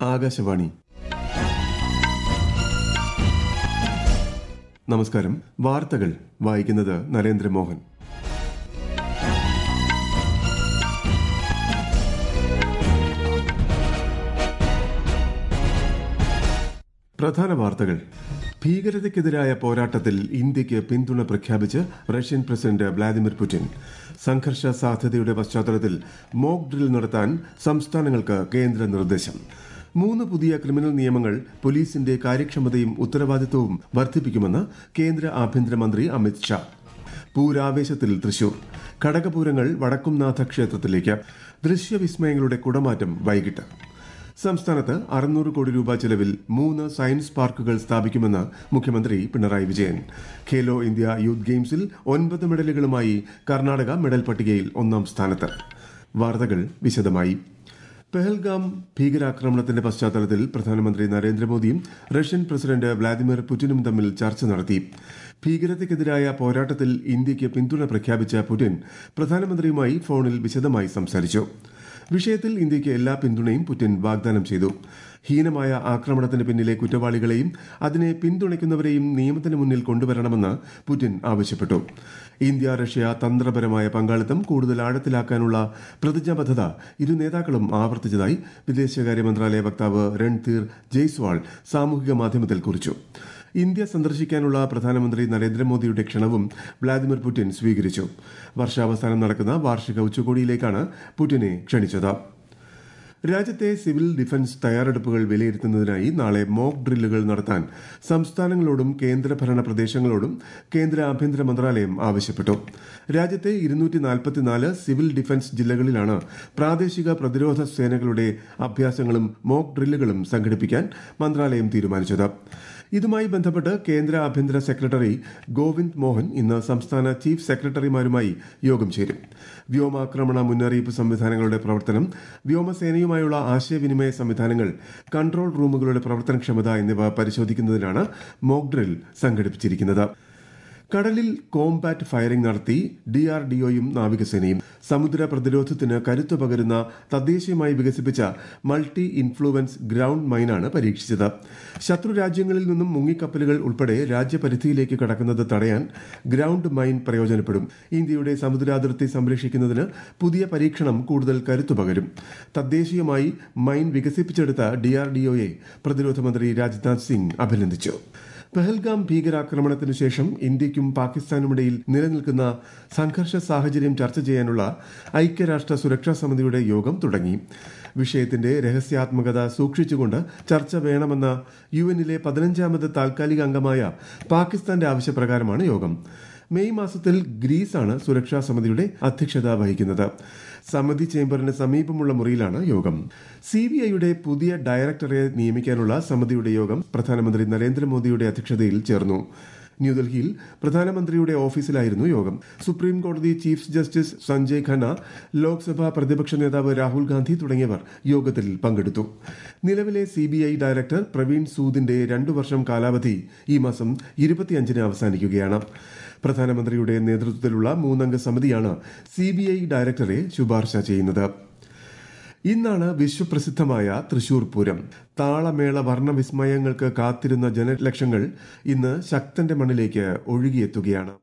ആകാശവാണി നമസ്കാരം വാർത്തകൾ വായിക്കുന്നത് നരേന്ദ്രമോഹൻ പ്രധാന വാർത്തകൾ ഭീകരതയ്ക്കെതിരായ പോരാട്ടത്തിൽ ഇന്ത്യയ്ക്ക് പിന്തുണ പ്രഖ്യാപിച്ച് റഷ്യൻ പ്രസിഡന്റ് വ്ളാദിമിർ പുടിൻ സംഘർഷ സാധ്യതയുടെ പശ്ചാത്തലത്തിൽ മോക്ക് ഡ്രിൽ നടത്താൻ സംസ്ഥാനങ്ങൾക്ക് കേന്ദ്ര നിർദ്ദേശം മൂന്ന് പുതിയ ക്രിമിനൽ നിയമങ്ങൾ പോലീസിന്റെ കാര്യക്ഷമതയും ഉത്തരവാദിത്വവും വർദ്ധിപ്പിക്കുമെന്ന് കേന്ദ്ര ആഭ്യന്തരമന്ത്രി അമിത് ഷാ പൂരാവേശത്തിൽ തൃശൂർ ഘടകപൂരങ്ങൾ വടക്കുംനാഥ ക്ഷേത്രത്തിലേക്ക് ദൃശ്യവിസ്മയങ്ങളുടെ കുടമാറ്റം വൈകിട്ട് സംസ്ഥാനത്ത് അറുന്നൂറ് കോടി രൂപ ചെലവിൽ മൂന്ന് സയൻസ് പാർക്കുകൾ സ്ഥാപിക്കുമെന്ന് മുഖ്യമന്ത്രി പിണറായി വിജയൻ ഖേലോ ഇന്ത്യ യൂത്ത് ഗെയിംസിൽ ഒൻപത് മെഡലുകളുമായി കർണാടക മെഡൽ പട്ടികയിൽ ഒന്നാം സ്ഥാനത്ത് വാർത്തകൾ വിശദമായി പെഹൽഗാം ഭീകരാക്രമണത്തിന്റെ പശ്ചാത്തലത്തിൽ പ്രധാനമന്ത്രി നരേന്ദ്രമോദിയും റഷ്യൻ പ്രസിഡന്റ് വ്ളാദിമിർ പുടിനും തമ്മിൽ ചർച്ച നടത്തി ഭീകരതയ്ക്കെതിരായ പോരാട്ടത്തിൽ ഇന്ത്യയ്ക്ക് പിന്തുണ പ്രഖ്യാപിച്ച പുടിൻ പ്രധാനമന്ത്രിയുമായി ഫോണിൽ വിശദമായി സംസാരിച്ചു വിഷയത്തിൽ ഇന്ത്യയ്ക്ക് എല്ലാ പിന്തുണയും പുടിൻ വാഗ്ദാനം ചെയ്തു ഹീനമായ ആക്രമണത്തിന് പിന്നിലെ കുറ്റവാളികളെയും അതിനെ പിന്തുണയ്ക്കുന്നവരെയും നിയമത്തിന് മുന്നിൽ കൊണ്ടുവരണമെന്ന് പുടിൻ ആവശ്യപ്പെട്ടു ഇന്ത്യ റഷ്യ തന്ത്രപരമായ പങ്കാളിത്തം കൂടുതൽ ആഴത്തിലാക്കാനുള്ള പ്രതിജ്ഞാബദ്ധത ഇരു നേതാക്കളും ആവർത്തിച്ചതായി വിദേശകാര്യ മന്ത്രാലയ വക്താവ് രൺധീർ ജയ്സ്വാൾ സാമൂഹിക മാധ്യമത്തിൽ കുറിച്ചു ഇന്ത്യ സന്ദർശിക്കാനുള്ള പ്രധാനമന്ത്രി നരേന്ദ്രമോദിയുടെ ക്ഷണവും വ്ളാദിമിർ പുടിൻ സ്വീകരിച്ചു വർഷാവസാനം നടക്കുന്ന വാർഷിക ഉച്ചകോടിയിലേക്കാണ് പുടിനെ ക്ഷണിച്ചത് രാജ്യത്തെ സിവിൽ ഡിഫൻസ് തയ്യാറെടുപ്പുകൾ വിലയിരുത്തുന്നതിനായി നാളെ മോക്ക് ഡ്രില്ലുകൾ നടത്താൻ സംസ്ഥാനങ്ങളോടും കേന്ദ്രഭരണ പ്രദേശങ്ങളോടും കേന്ദ്ര ആഭ്യന്തര മന്ത്രാലയം ആവശ്യപ്പെട്ടു രാജ്യത്തെ ഇരുന്നൂറ്റി നാൽപ്പത്തിനാല് സിവിൽ ഡിഫൻസ് ജില്ലകളിലാണ് പ്രാദേശിക പ്രതിരോധ സേനകളുടെ അഭ്യാസങ്ങളും മോക്ക് ഡ്രില്ലുകളും സംഘടിപ്പിക്കാൻ മന്ത്രാലയം തീരുമാനിച്ചത് ഇതുമായി ബന്ധപ്പെട്ട് കേന്ദ്ര ആഭ്യന്തര സെക്രട്ടറി ഗോവിന്ദ് മോഹൻ ഇന്ന് സംസ്ഥാന ചീഫ് സെക്രട്ടറിമാരുമായി യോഗം ചേരും വ്യോമാക്രമണ മുന്നറിയിപ്പ് സംവിധാനങ്ങളുടെ പ്രവർത്തനം വ്യോമസേനയുമായുള്ള ആശയവിനിമയ സംവിധാനങ്ങൾ കൺട്രോൾ റൂമുകളുടെ പ്രവർത്തനക്ഷമത എന്നിവ പരിശോധിക്കുന്നതിനാണ് മോക്ക് ഡ്രിൽ സംഘടിപ്പിച്ചിരിക്കുന്നത് കടലിൽ കോംബാറ്റ് ഫയറിംഗ് നടത്തി ഡിആർഡിഒയും നാവികസേനയും സമുദ്ര പ്രതിരോധത്തിന് കരുത്തു പകരുന്ന തദ്ദേശീയമായി വികസിപ്പിച്ച മൾട്ടി ഇൻഫ്ലുവൻസ് ഗ്രൌണ്ട് മൈനാണ് പരീക്ഷിച്ചത് ശത്രു രാജ്യങ്ങളിൽ നിന്നും മുങ്ങിക്കപ്പലുകൾ ഉൾപ്പെടെ രാജ്യപരിധിയിലേക്ക് കടക്കുന്നത് തടയാൻ ഗ്രൌണ്ട് മൈൻ പ്രയോജനപ്പെടും ഇന്ത്യയുടെ സമുദ്രാതിർത്തി സംരക്ഷിക്കുന്നതിന് പുതിയ പരീക്ഷണം കൂടുതൽ കരുത്തു പകരും തദ്ദേശീയമായി മൈൻ വികസിപ്പിച്ചെടുത്ത ഡിആർഡിഒയെ പ്രതിരോധ മന്ത്രി രാജ്നാഥ് സിംഗ് അഭിനന്ദിച്ചു പെഹൽഗാം ഭീകരാക്രമണത്തിനു ശേഷം ഇന്ത്യയ്ക്കും പാകിസ്ഥാനുമിടയിൽ നിലനിൽക്കുന്ന സംഘർഷ സാഹചര്യം ചർച്ച ചെയ്യാനുള്ള ഐക്യരാഷ്ട്ര സുരക്ഷാ സമിതിയുടെ യോഗം തുടങ്ങി വിഷയത്തിന്റെ രഹസ്യാത്മകത സൂക്ഷിച്ചുകൊണ്ട് ചർച്ച വേണമെന്ന യു എന്നിലെ പതിനഞ്ചാമത് താൽക്കാലിക അംഗമായ പാകിസ്ഥാന്റെ ആവശ്യപ്രകാരമാണ് യോഗം മെയ് മാസത്തിൽ ഗ്രീസാണ് സുരക്ഷാ സമിതിയുടെ അധ്യക്ഷത വഹിക്കുന്നത് സമിതി ചേംബറിന് സമീപമുള്ള മുറിയിലാണ് യോഗം സി ബി ഐയുടെ പുതിയ ഡയറക്ടറെ നിയമിക്കാനുള്ള സമിതിയുടെ യോഗം പ്രധാനമന്ത്രി നരേന്ദ്രമോദിയുടെ അധ്യക്ഷതയിൽ ചേർന്നു ന്യൂഡൽഹിയിൽ പ്രധാനമന്ത്രിയുടെ ഓഫീസിലായിരുന്നു യോഗം സുപ്രീം കോടതി ചീഫ് ജസ്റ്റിസ് സഞ്ജയ് ഖന്ന ലോക്സഭാ പ്രതിപക്ഷ നേതാവ് രാഹുൽ ഗാന്ധി തുടങ്ങിയവർ യോഗത്തിൽ പങ്കെടുത്തു നിലവിലെ C B I director Praveen സൂദിന്റെ രണ്ടു വർഷം കാലാവധി ഈ മാസം ഇരുപത്തിയഞ്ചിന് അവസാനിക്കുകയാണ് പ്രധാനമന്ത്രിയുടെ നേതൃത്വത്തിലുള്ള മൂന്നംഗ സമിതിയാണ് സി ബി ഐ ഡയറക്ടറെ ശുപാർശ ചെയ്യുന്നത് ഇന്നാണ് വിശ്വപ്രസിദ്ധമായ തൃശൂർ പൂരം താളമേള വർണ്ണവിസ്മയങ്ങൾക്ക് കാത്തിരുന്ന ജനലക്ഷങ്ങൾ ഇന്ന് ശക്തന്റെ മണ്ണിലേക്ക് ഒഴുകിയെത്തുകയാണ്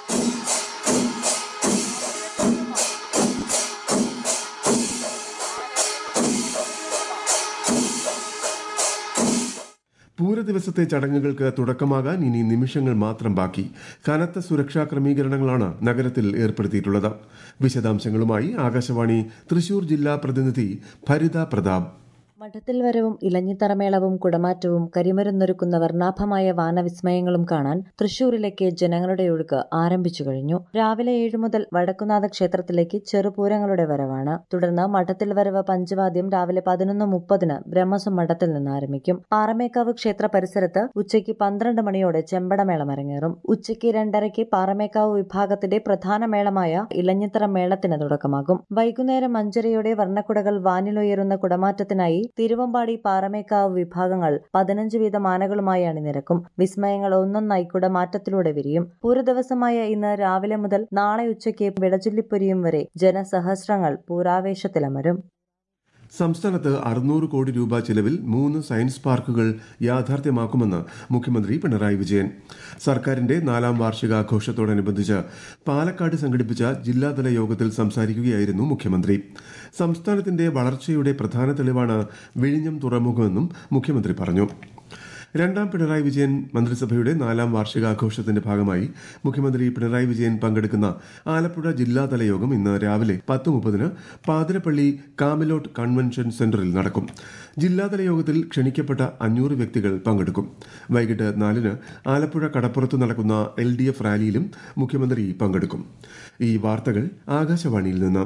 പൂരദിവസത്തെ ചടങ്ങുകൾക്ക് തുടക്കമാകാൻ ഇനി നിമിഷങ്ങൾ മാത്രം ബാക്കി കനത്ത സുരക്ഷാ ക്രമീകരണങ്ങളാണ് നഗരത്തിൽ ഏർപ്പെടുത്തിയിട്ടുള്ളത് വിശദാംശങ്ങളുമായി ആകാശവാണി തൃശൂർ ജില്ലാ പ്രതിനിധി ഭരിത പ്രതാപ് മഠത്തിൽ വരവും ഇലഞ്ഞിത്തറമേളവും കുടമാറ്റവും കരിമരുന്നൊരുക്കുന്ന വർണ്ണാഭമായ വാനവിസ്മയങ്ങളും കാണാൻ തൃശൂരിലേക്ക് ജനങ്ങളുടെ ഒഴുക്ക് ആരംഭിച്ചു കഴിഞ്ഞു രാവിലെ ഏഴു മുതൽ വടക്കുനാഥ ക്ഷേത്രത്തിലേക്ക് ചെറുപൂരങ്ങളുടെ വരവാണ് തുടർന്ന് മഠത്തിൽ വരവ് പഞ്ചവാദ്യം രാവിലെ പതിനൊന്ന് മുപ്പതിന് ബ്രഹ്മസം മഠത്തിൽ നിന്ന് ആരംഭിക്കും പാറമേക്കാവ് ക്ഷേത്ര പരിസരത്ത് ഉച്ചയ്ക്ക് പന്ത്രണ്ട് മണിയോടെ ചെമ്പടമേളം അരങ്ങേറും ഉച്ചയ്ക്ക് രണ്ടരയ്ക്ക് പാറമേക്കാവ് വിഭാഗത്തിന്റെ പ്രധാന മേളമായ ഇലഞ്ഞിത്തറ മേളത്തിന് തുടക്കമാകും വൈകുന്നേരം അഞ്ചരയോടെ വർണ്ണക്കുടകൾ വാനിലുയരുന്ന കുടമാറ്റത്തിനായി തിരുവമ്പാടി പാറമേക്കാവ് വിഭാഗങ്ങൾ പതിനഞ്ച് വീതം ആനകളുമായി അണിനിരക്കും വിസ്മയങ്ങൾ ഒന്നൊന്നായി കുടമാറ്റത്തിലൂടെ വിരിയും പൂരദിവസമായ ഇന്ന് രാവിലെ മുതൽ നാളെ ഉച്ചയ്ക്ക് വിടചൊല്ലിപ്പൊരിയും വരെ ജനസഹസ്രങ്ങൾ പൂരാവേശത്തിലമരും സംസ്ഥാനത്ത് അറുന്നൂറ് കോടി രൂപ ചെലവിൽ മൂന്ന് സയൻസ് പാർക്കുകൾ യാഥാർത്ഥ്യമാക്കുമെന്ന് മുഖ്യമന്ത്രി പിണറായി വിജയൻ സർക്കാരിന്റെ നാലാം വാർഷികാഘോഷത്തോടനുബന്ധിച്ച് പാലക്കാട് സംഘടിപ്പിച്ച ജില്ലാതല യോഗത്തിൽ സംസാരിക്കുകയായിരുന്നു മുഖ്യമന്ത്രി സംസ്ഥാനത്തിന്റെ വളർച്ചയുടെ പ്രധാന തെളിവാണ് വിഴിഞ്ഞം തുറമുഖമെന്നും മുഖ്യമന്ത്രി പറഞ്ഞു രണ്ടാം പിണറായി വിജയൻ മന്ത്രിസഭയുടെ നാലാം വാർഷികാഘോഷത്തിന്റെ ഭാഗമായി മുഖ്യമന്ത്രി പിണറായി വിജയൻ പങ്കെടുക്കുന്ന ആലപ്പുഴ ജില്ലാതല യോഗം ഇന്ന് രാവിലെ പത്ത് മുപ്പതിന് പാതിരപ്പള്ളി കാമിലോട്ട് കൺവെൻഷൻ സെന്ററിൽ നടക്കും ജില്ലാതല യോഗത്തിൽ ക്ഷണിക്കപ്പെട്ട അഞ്ഞൂറ് വ്യക്തികൾ പങ്കെടുക്കും വൈകിട്ട് നാലിന് ആലപ്പുഴ കടപ്പുറത്ത് നടക്കുന്ന എൽ ഡി എഫ് റാലിയിലും മുഖ്യമന്ത്രി പങ്കെടുക്കും ഈ വാർത്തകൾ ആകാശവാണിയിൽ നിന്ന്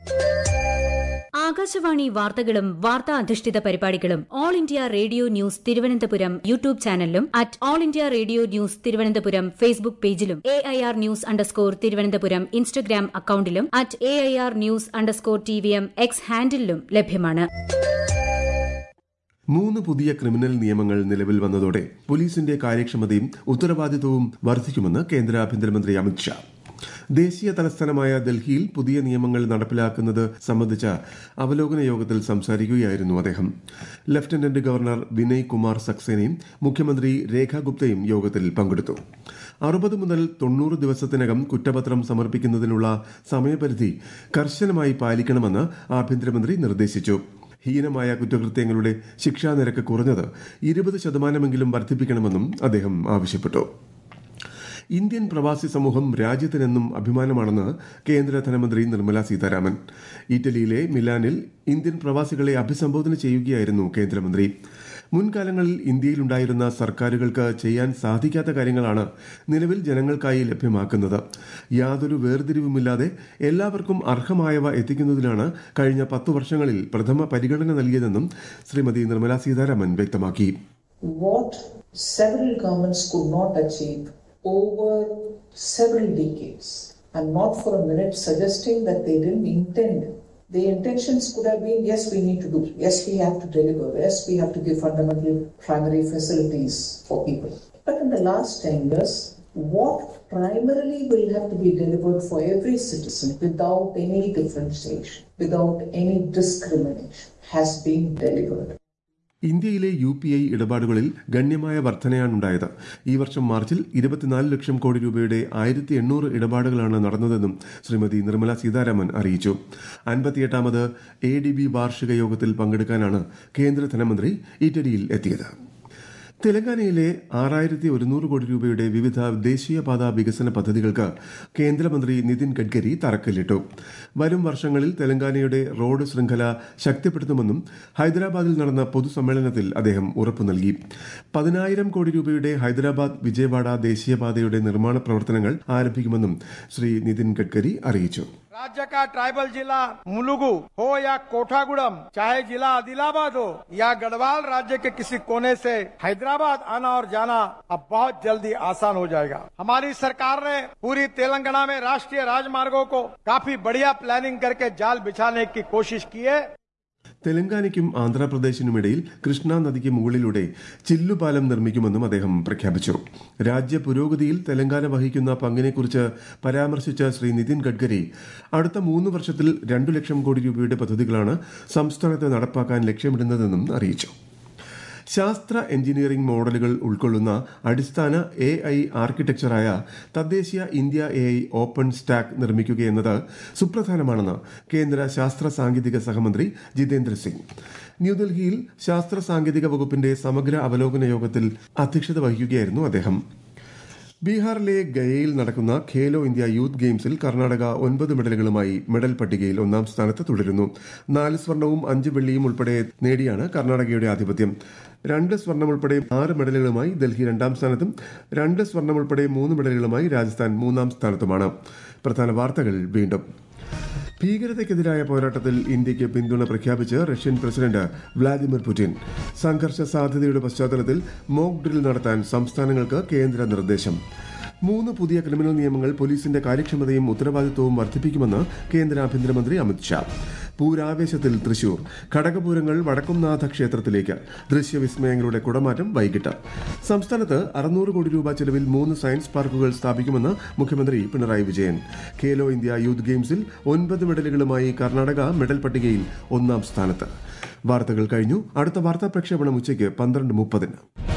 ആകാശവാണി വാർത്തകളും വാർത്താ അധിഷ്ഠിത പരിപാടികളും All India Radio News Thiruvananthapuram YouTube ചാനലിലും at All India Radio News Thiruvananthapuram Facebook പേജിലും A I R news underscore Thiruvananthapuram Instagram അക്കൌണ്ടിലും at A I R news underscore T V M X ഹാൻഡിലും ലഭ്യമാണ് മൂന്ന് പുതിയ ക്രിമിനൽ നിയമങ്ങൾ നിലവിൽ വന്നതോടെ പോലീസിന്റെ കാര്യക്ഷമതയും ഉത്തരവാദിത്വവും വർദ്ധിക്കുമെന്ന് കേന്ദ്ര ആഭ്യന്തരമന്ത്രി അമിത്ഷാ ദേശീയ തലസ്ഥാനമായ ഡൽഹിയിൽ പുതിയ നിയമങ്ങൾ നടപ്പിലാക്കുന്നത് സംബന്ധിച്ച അവലോകന യോഗത്തിൽ സംസാരിക്കുകയായിരുന്നു അദ്ദേഹം ലഫ്റ്റനന്റ് ഗവർണർ വിനയ് കുമാർ സക്സേനയും മുഖ്യമന്ത്രി രേഖ ഗുപ്തയും യോഗത്തിൽ പങ്കെടുത്തു അറുപത് മുതൽ തൊണ്ണൂറ് ദിവസത്തിനകം കുറ്റപത്രം സമർപ്പിക്കുന്നതിനുള്ള സമയപരിധി കർശനമായി പാലിക്കണമെന്ന് ആഭ്യന്തരമന്ത്രി നിർദ്ദേശിച്ചു ഹീനമായ കുറ്റകൃത്യങ്ങളുടെ ശിക്ഷാ നിരക്ക് കുറഞ്ഞത് ഇരുപത് ശതമാനമെങ്കിലും വർദ്ധിപ്പിക്കണമെന്നും അദ്ദേഹം ആവശ്യപ്പെട്ടു ഇന്ത്യൻ പ്രവാസി സമൂഹം രാജ്യത്തിനെന്നും അഭിമാനമാണെന്ന് കേന്ദ്ര ധനമന്ത്രി നിർമ്മല സീതാരാമൻ ഇറ്റലിയിലെ മിലാനിൽ ഇന്ത്യൻ പ്രവാസികളെ അഭിസംബോധന ചെയ്യുകയായിരുന്നു കേന്ദ്രമന്ത്രി മുൻകാലങ്ങളിൽ ഇന്ത്യയിലുണ്ടായിരുന്ന സർക്കാരുകൾക്ക് ചെയ്യാൻ സാധിക്കാത്ത കാര്യങ്ങളാണ് നിലവിൽ ജനങ്ങൾക്കായി ലഭ്യമാക്കുന്നത് യാതൊരു വേർതിരിവുമില്ലാതെ എല്ലാവർക്കും അർഹമായവ എത്തിക്കുന്നതിനാണ് കഴിഞ്ഞ പത്തു വർഷങ്ങളിൽ പ്രഥമ പരിഗണന നൽകിയതെന്നും ശ്രീമതി നിർമ്മല സീതാരാമൻ വ്യക്തമാക്കി what several governments could not achieve over several decades. I'm not for a minute suggesting that they didn't intend. The intentions could have been yes, we need to do, yes, we have to deliver, yes, we have to give fundamental primary facilities for people. But in the last 10 years, what primarily will have to be delivered for every citizen without any differentiation, without any discrimination, has been delivered. ഇന്ത്യയിലെ U P I ഇടപാടുകളിൽ ഗണ്യമായ വർധനയാണുണ്ടായത് ഈ വർഷം മാർച്ചിൽ ഇരുപത്തിനാല് ലക്ഷം കോടി രൂപയുടെ ആയിരത്തി എണ്ണൂറ് ഇടപാടുകളാണ് നടന്നതെന്നും ശ്രീമതി നിർമ്മല സീതാരാമൻ അറിയിച്ചു അൻപത്തിയെട്ടാമത് എ ഡി ബി വാർഷിക യോഗത്തിൽ പങ്കെടുക്കാനാണ് കേന്ദ്ര ധനമന്ത്രി ഇറ്റലിയിൽ എത്തിയത് തെലങ്കാനയിലെ ആറായിരത്തി ഒരുന്നൂറ് കോടി രൂപയുടെ വിവിധ ദേശീയപാത വികസന പദ്ധതികൾക്ക് കേന്ദ്രമന്ത്രി നിതിൻ ഗഡ്കരി തറക്കല്ലിട്ടു വരും വർഷങ്ങളിൽ തെലങ്കാനയുടെ റോഡ് ശൃംഖല ശക്തിപ്പെടുത്തുമെന്നും ഹൈദരാബാദിൽ നടന്ന പൊതുസമ്മേളനത്തിൽ അദ്ദേഹം ഉറപ്പു നൽകി പതിനായിരം കോടി രൂപയുടെ ഹൈദരാബാദ് വിജയവാഡ ദേശീയപാതയുടെ നിർമ്മാണ പ്രവർത്തനങ്ങൾ ആരംഭിക്കുമെന്നും ശ്രീ നിതിൻ ഗഡ്കരി അറിയിച്ചു राज्य का ट्राइबल जिला मुलुगु हो या कोठागुड़म चाहे जिला आदिलाबाद हो या गढ़वाल राज्य के किसी कोने से हैदराबाद आना और जाना अब बहुत जल्दी आसान हो जाएगा हमारी सरकार ने पूरी तेलंगाना में राष्ट्रीय राजमार्गों को काफी बढ़िया प्लानिंग करके जाल बिछाने की कोशिश की है തെലങ്കാനയ്ക്കും ആന്ധ്രാപ്രദേശിനുമിടയിൽ കൃഷ്ണ നദിക്ക് മുകളിലൂടെ ചില്ലുപാലം നിർമ്മിക്കുമെന്നും അദ്ദേഹം പ്രഖ്യാപിച്ചു രാജ്യ പുരോഗതിയിൽ തെലങ്കാന വഹിക്കുന്ന പങ്കിനെക്കുറിച്ച് പരാമർശിച്ച ശ്രീ നിതിൻ ഗഡ്കരി അടുത്ത മൂന്ന് വർഷത്തിൽ രണ്ടു ലക്ഷം കോടി രൂപയുടെ പദ്ധതികളാണ് സംസ്ഥാനത്ത് നടപ്പാക്കാൻ ലക്ഷ്യമിടുന്നതെന്നും അറിയിച്ചു ശാസ്ത്ര എഞ്ചിനീയറിംഗ് മോഡലുകൾ ഉൾക്കൊള്ളുന്ന അടിസ്ഥാന എ ഐ ആർക്കിടെക്ചറായ തദ്ദേശീയ India A I open stack നിർമ്മിക്കുകയെന്നത് സുപ്രധാനമാണെന്ന് കേന്ദ്ര ശാസ്ത്ര സാങ്കേതിക സഹമന്ത്രി ജിതേന്ദ്ര സിംഗ് ന്യൂഡൽഹിയിൽ ശാസ്ത്ര സാങ്കേതിക വകുപ്പിന്റെ സമഗ്ര അവലോകന യോഗത്തിൽ അധ്യക്ഷത വഹിക്കുകയായിരുന്നു അദ്ദേഹം ബീഹാറിലെ ഗയയിൽ നടക്കുന്ന ഖേലോ ഇന്ത്യ യൂത്ത് ഗെയിംസിൽ കർണാടക ഒൻപത് മെഡലുകളുമായി മെഡൽ പട്ടികയിൽ ഒന്നാം സ്ഥാനത്ത് തുടരുന്നു നാല് സ്വർണവും അഞ്ച് വെള്ളിയും ഉൾപ്പെടെ നേടിയാണ് കർണാടകയുടെ ആധിപത്യം രണ്ട് സ്വർണം ഉൾപ്പെടെ ആറ് മെഡലുകളുമായി ഡൽഹി രണ്ടാം സ്ഥാനത്തും രണ്ട് സ്വർണം ഉൾപ്പെടെ മൂന്ന് മെഡലുകളുമായി രാജസ്ഥാൻ മൂന്നാം സ്ഥാനത്തുമാണ് പ്രധാന വാർത്തകൾ വീണ്ടും ഭീകരതയ്ക്കെതിരായ പോരാട്ടത്തിൽ ഇന്ത്യയ്ക്ക് പിന്തുണ പ്രഖ്യാപിച്ച് റഷ്യൻ പ്രസിഡന്റ് വ്ളാദിമിർ പുടിൻ സംഘർഷ സാധ്യതയുടെ പശ്ചാത്തലത്തിൽ മോക്ക് ഡ്രിൽ നടത്താൻ സംസ്ഥാനങ്ങൾക്ക് കേന്ദ്ര നിർദ്ദേശം മൂന്ന് പുതിയ ക്രിമിനൽ നിയമങ്ങൾ പോലീസിന്റെ കാര്യക്ഷമതയും ഉത്തരവാദിത്വവും വർദ്ധിപ്പിക്കുമെന്ന് കേന്ദ്ര ആഭ്യന്തരമന്ത്രി അമിത്ഷാ പൂരാവേശത്തിൽ തൃശൂർ ഘടകപൂരങ്ങൾ വടക്കുംനാഥ ക്ഷേത്രത്തിലേക്ക് ദൃശ്യവിസ്മയങ്ങളുടെ കുടമാറ്റം വൈകിട്ട് സംസ്ഥാനത്ത് അറുന്നൂറ് കോടി രൂപ ചെലവിൽ മൂന്ന് സയൻസ് പാർക്കുകൾ സ്ഥാപിക്കുമെന്ന് മുഖ്യമന്ത്രി പിണറായി വിജയൻ ഖേലോ ഇന്ത്യ യൂത്ത് ഗെയിംസിൽ ഒൻപത് മെഡലുകളുമായി കർണാടക മെഡൽ പട്ടികയിൽ ഒന്നാം സ്ഥാനത്ത് വാർത്തകൾ കഴിഞ്ഞു അടുത്ത വാർത്താ പ്രക്ഷേപണം ഉച്ചയ്ക്ക് പന്ത്രണ്ട് മുപ്പതിന്